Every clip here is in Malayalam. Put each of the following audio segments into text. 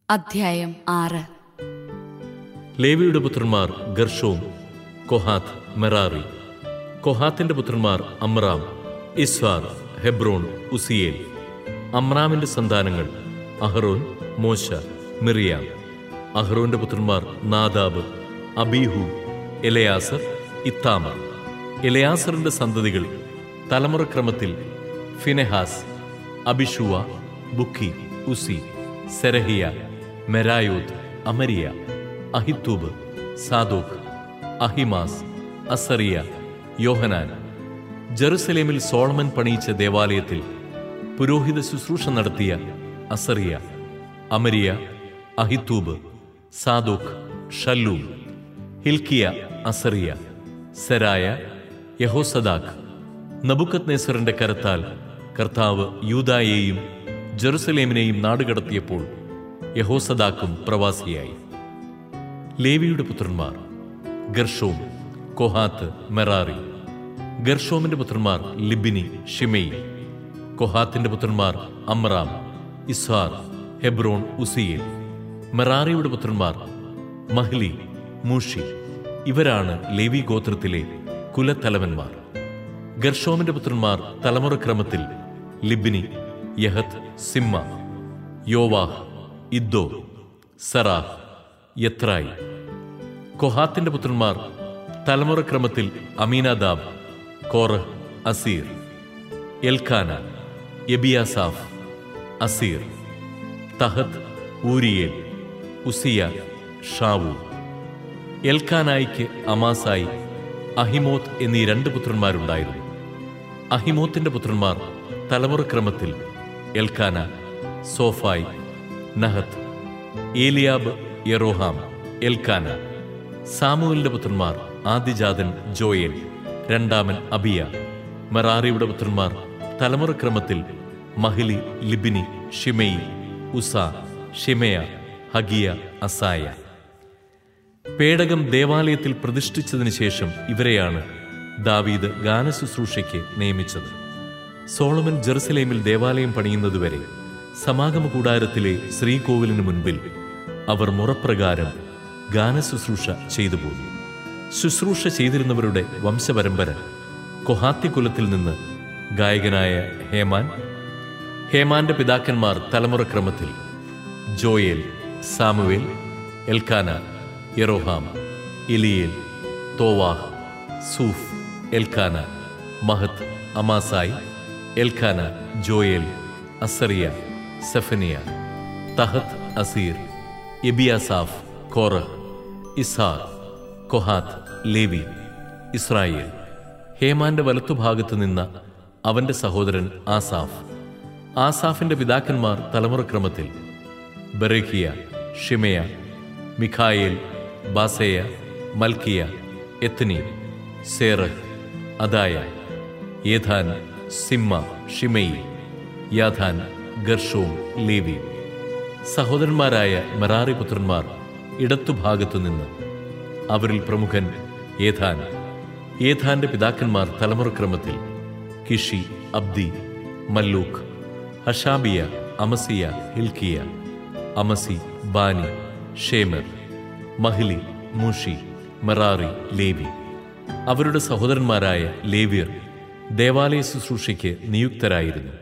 അധ്യായം ആറ് ലേവിയുടെ പുത്രന്മാർ ഗർഷോം കൊഹാത്ത് മെറാറി കൊഹാത്തിന്റെ പുത്രന്മാർ അമ്രാം ഇസ്വാർ ഹെബ്രോൺ ഉസിയേൽ അമ്രാമിന്റെ സന്താനങ്ങൾ അഹ്റോൻ മോശ മിറിയാം അഹ്റോന്റെ പുത്രന്മാർ നാദാബ് അബീഹു എലയാസർ ഇത്താമർ എലയാസറിന്റെ സന്തതികൾ തലമുറക്രമത്തിൽ Phinehas Abishua Bukki Uzzi Zerahiah Meraioth Amariah Ahitub Zadok Ahimaaz Azariah Johanan ജെറുസലേമിൽ സോളമൻ പണിയിച്ച ദേവാലയത്തിൽ പുരോഹിത ശുശ്രൂഷ നടത്തിയ Azariah Amariah Ahitub Zadok Shallum Hilkiah Azariah Seraiah Jehozadak നബുക്കത് നെസറിന്റെ കരത്താൽ കർത്താവ് യൂദായെയും ജെറുസലേമിനെയും നാടുകടത്തിയപ്പോൾ യഹോസദാക്കും പ്രവാസിയായി ലേവിയുടെ പുത്രന്മാർ ഗർഷോം കൊഹാത്ത് മെറാറി ഗർഷോമിന്റെ പുത്രന്മാർ ലിബിനി ഷിമെയി കൊഹാത്തിന്റെ പുത്രന്മാർ അമ്രാം ഇസ്ഹാർ ഹെബ്രോൺ ഉസിയേൽ മെറാറിയുടെ പുത്രന്മാർ മഹ്ലി മൂഷി ഇവരാണ് ലേവി ഗോത്രത്തിലെ കുലത്തലവന്മാർ ഗർഷോമിന്റെ പുത്രന്മാർ തലമുറക്രമത്തിൽ ലിബിനി യഹത്ത് സിമ്മ യോവാഹ് ഇദ്ദോ സറാഹ് യത്രായി കൊഹാത്തിന്റെ പുത്രന്മാർ തലമുറക്രമത്തിൽ Amminadab Korah Assir Elkanah Ebiasaph Assir Tahath Uriel Uzziah Shaul എൽക്കാനായിക്ക് അമാസായി അഹിമോത്ത് എന്നീ രണ്ട് പുത്രന്മാരുണ്ടായിരുന്നു അഹിമോത്തിന്റെ പുത്രന്മാർ തലമുറക്രമത്തിൽ Elkanah Zophai Nahath Eliab Jeroham Elkanah സാമുവലിന്റെ പുത്രന്മാർ ആദിജാതൻ ജോയേൽ രണ്ടാമൻ അബിയ മെറാറിയുടെ പുത്രന്മാർ തലമുറക്രമത്തിൽ മഹിലി ലിബിനി ഷിമെയി ഉസ ഷിമയ ഹഗിയ അസായ പേടകം ദേവാലയത്തിൽ പ്രതിഷ്ഠിച്ചതിനു ശേഷം ഇവരെയാണ് ദാവീദ് ഗാനശുശ്രൂഷയ്ക്ക് നിയമിച്ചത് സോളമൻ ജെറുസലേമിൽ ദേവാലയം പണിയുന്നതുവരെ സമാഗമ കൂടാരത്തിലെ ശ്രീകോവിലിനു മുൻപിൽ അവർ മുറപ്രകാരം ഗാനശുശ്രൂഷ ചെയ്തു പോന്നു ശുശ്രൂഷ ചെയ്തിരുന്നവരുടെ വംശപരമ്പര കൊഹാത്തി കുലത്തിൽ നിന്ന് ഗായകനായ ഹേമാൻ ഹേമാന്റെ പിതാക്കന്മാർ തലമുറക്രമത്തിൽ Joel Samuel Elkanah Jeroham Eliel Toah Zuph Elkanah Mahath Amasai Elkanah Joel Azariah Zephaniah Tahath Assir Ebiasaph Korah Izhar Kohath Levi Israel ഹേമാന്റെ വലത്തുഭാഗത്ത് നിന്ന അവന്റെ സഹോദരൻ ആസാഫ് ആസാഫിന്റെ പിതാക്കന്മാർ തലമുറക്രമത്തിൽ Berechiah Shimea Michael Baaseiah Malchijah Ethni Zerah Adaiah Ethan Zimmah Shimei യാഥാൻ ഗർഷോം ലേവി സഹോദരന്മാരായ മെറാറി പുത്രന്മാർ ഇടത്തുഭാഗത്തു നിന്ന് അവരിൽ പ്രമുഖൻ ഏഥാൻ ഏഥാന്റെ പിതാക്കന്മാർ തലമുറക്രമത്തിൽ കിഷി അബ്ദി മല്ലൂക്ക് ഹഷാബിയ അമസിയ ഹിൽക്കിയ അമസി ബാനി ഷേമർ മഹിലി മൂഷി മെറാറി ലേവി അവരുടെ സഹോദരന്മാരായ ലേവ്യർ ദേവാലയ ശുശ്രൂഷയ്ക്ക് നിയുക്തരായിരുന്നു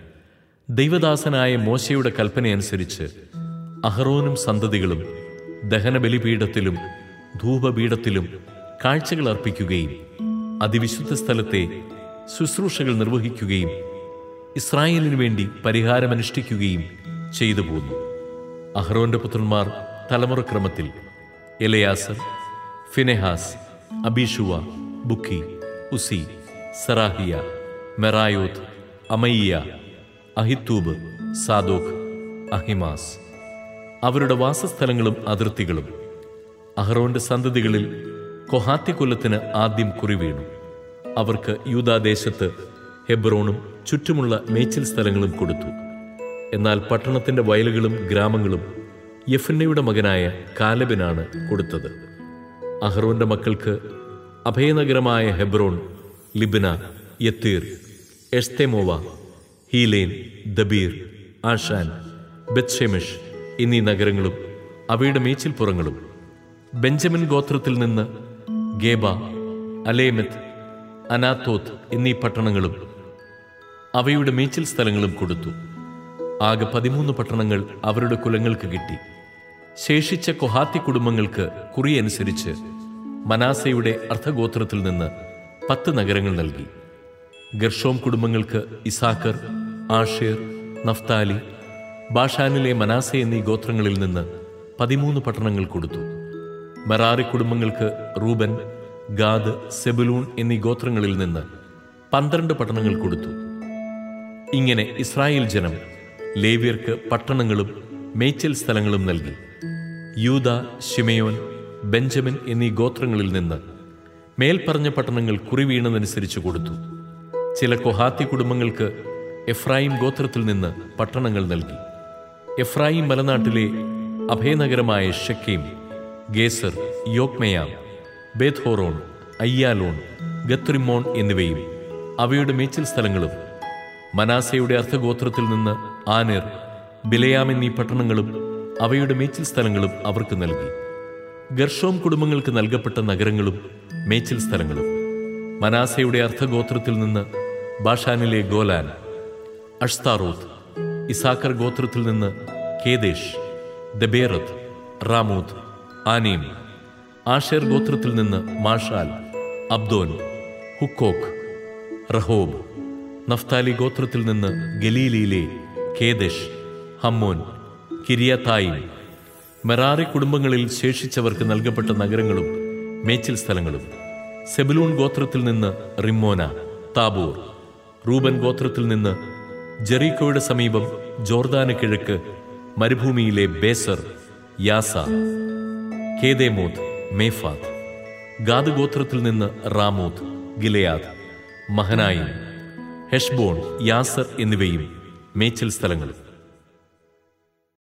ദൈവദാസനായ മോശയുടെ കൽപ്പനയനുസരിച്ച് അഹറോനും സന്തതികളും ദഹനബലിപീഠത്തിലും ധൂപപീഠത്തിലും കാഴ്ചകൾ അർപ്പിക്കുകയും അതിവിശുദ്ധ സ്ഥലത്തെ ശുശ്രൂഷകൾ നിർവഹിക്കുകയും ഇസ്രായേലിനു വേണ്ടി പരിഹാരമനുഷ്ഠിക്കുകയും ചെയ്തു പോന്നു അഹ്റോന്റെ പുത്രന്മാർ തലമുറക്രമത്തിൽ എലയാസർ ഫിനെഹാസ് അബീഷുവ ബുക്കി ഉസി സറാഹിയ മെറായോത്ത് അമയ്യ അഹിത്തൂബ് സാദോഖ് അഹിമാസ് അവരുടെ വാസസ്ഥലങ്ങളും അതിർത്തികളും അഹ്റോന്റെ സന്തതികളിൽ കൊഹാത്തി കൊല്ലത്തിന് ആദ്യം കുറിവീണു അവർക്ക് യൂതാദേശത്ത് ഹെബ്രോണും ചുറ്റുമുള്ള മേച്ചിൽ സ്ഥലങ്ങളും കൊടുത്തു എന്നാൽ പട്ടണത്തിന്റെ വയലുകളും ഗ്രാമങ്ങളും യഫന്നയുടെ മകനായ കാലബിനാണ് കൊടുത്തത് അഹ്റോന്റെ മക്കൾക്ക് അഭയനഗരമായ Hebron Libnah Jattir Eshtemoa Hilen Debir Ashan Beth Shemesh എന്നീ നഗരങ്ങളും അവയുടെ മേച്ചിൽപ്പുറങ്ങളും ബെഞ്ചമിൻ ഗോത്രത്തിൽ നിന്ന് ഗേബ അലേമെത്ത് അനാത്തോത്ത് എന്നീ പട്ടണങ്ങളും അവയുടെ മേച്ചിൽ സ്ഥലങ്ങളും കൊടുത്തു ആകെ പതിമൂന്ന് പട്ടണങ്ങൾ അവരുടെ കുലങ്ങൾക്ക് കിട്ടി ശേഷിച്ച കൊഹാത്തി കുടുംബങ്ങൾക്ക് കുറിയനുസരിച്ച് മനാസയുടെ അർദ്ധഗോത്രത്തിൽ നിന്ന് പത്ത് നഗരങ്ങൾ നൽകി ഗർഷോം കുടുംബങ്ങൾക്ക് ഇസാക്കർ ആഷേർ നഫ്താലി ബാഷാനിലെ മനാസ എന്നീ ഗോത്രങ്ങളിൽ നിന്ന് പതിമൂന്ന് പട്ടണങ്ങൾ കൊടുത്തു മെറാറി കുടുംബങ്ങൾക്ക് റൂബൻ ഗാദ് സെബുലൂൺ എന്നീ ഗോത്രങ്ങളിൽ നിന്ന് പന്ത്രണ്ട് പട്ടണങ്ങൾ കൊടുത്തു ഇങ്ങനെ ഇസ്രായേൽ ജനം ലേവ്യർക്ക് പട്ടണങ്ങളും മേച്ചൽ സ്ഥലങ്ങളും നൽകി യൂത ഷിമയോൻ ബെഞ്ചമിൻ എന്നീ ഗോത്രങ്ങളിൽ നിന്ന് മേൽപ്പറഞ്ഞ പട്ടണങ്ങൾ കുറിവീണതനുസരിച്ച് കൊടുത്തു ചില കൊഹാത്തി കുടുംബങ്ങൾക്ക് എഫ്രായിം ഗോത്രത്തിൽ നിന്ന് പട്ടണങ്ങൾ നൽകി എഫ്രായിം മലനാട്ടിലെ അഭയനഗരമായ Shechem Gezer Jokmeam Beth Horon Aijalon Gath Rimmon എന്നിവയും അവയുടെ മേച്ചിൽ സ്ഥലങ്ങളും മനാസയുടെ അർദ്ധഗോത്രത്തിൽ നിന്ന് ആനർ ബിലയാം എന്നീ പട്ടണങ്ങളും അവയുടെ മേച്ചിൽ സ്ഥലങ്ങളും അവർക്ക് നൽകി ഗർഷോം കുടുംബങ്ങൾക്ക് നൽകപ്പെട്ട നഗരങ്ങളും മേച്ചിൽ സ്ഥലങ്ങളും മനാസയുടെ അർദ്ധഗോത്രത്തിൽ നിന്ന് ബാഷാനിലെ ഗോലാൻ അഷ്താറോത്ത് ഇസാക്കർ ഗോത്രത്തിൽ നിന്ന് കേദേശ് ദബേറത്ത് റാമൂത്ത് ആനീം ആഷേർ ഗോത്രത്തിൽ നിന്ന് മാഷാൽ അബ്ദോൻ ഹുക്കോക്ക് റഹോബ് നഫ്താലി ഗോത്രത്തിൽ നിന്ന് ഗലീലിയിലെ കേദഷ് ഹമ്മോൻ കിരിയത്തായും മെറാറി കുടുംബങ്ങളിൽ ശേഷിച്ചവർക്ക് നൽകപ്പെട്ട നഗരങ്ങളും മേച്ചിൽ സ്ഥലങ്ങളും സെബുലൂൺ ഗോത്രത്തിൽ നിന്ന് റിമ്മോന താബൂർ റൂബൻ ഗോത്രത്തിൽ നിന്ന് ജെറീക്കോയുടെ സമീപം ജോർദാന് കിഴക്ക് മരുഭൂമിയിലെ ബേസർ യാസ കേദേമോത്ത് മേഫാത്ത് ഗാദ് ഗോത്രത്തിൽ നിന്ന് റാമോത്ത് ഗിലയാദ് മഹനായും ഹെഷ്ബോൺ യാസർ എന്നിവയും മേച്ചിൽ സ്ഥലങ്ങളും